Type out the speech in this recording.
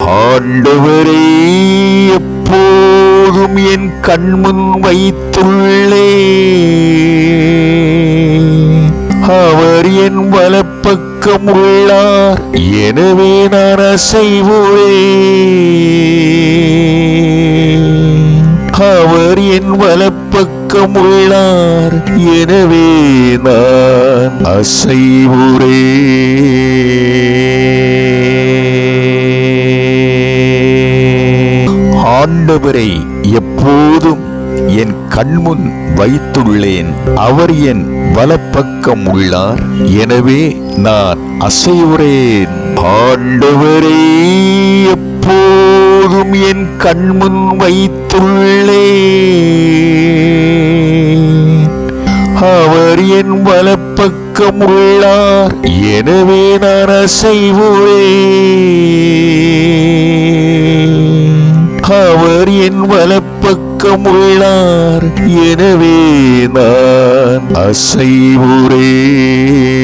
ஆண்டவரே எப்போதும் என் கண்முன் வைத்துள்ளே அவர் என் வலப்பக்கம் உள்ளார் எனவே நான் அசைவுவே அவர் என் வலப்பக்கம் உள்ளார் எனவே நான் அசைவுரே ஆண்டவரை எப்போதும் என் கண்முன் வைத்துள்ளேன் அவர் என் வலப்பக்கம் உள்ளார் எனவே நான் அசைவுறேன் ஆண்டவரே எப்போதும் என் கண்முன் வைத்துள்ளேன் அவர் என் வலப்பக்கம் உள்ளார் எனவே நான் அசைவுறேன் அவர் என் வலப்பக்கம் உள்ளார் எனவே நான் அசைவுறேன்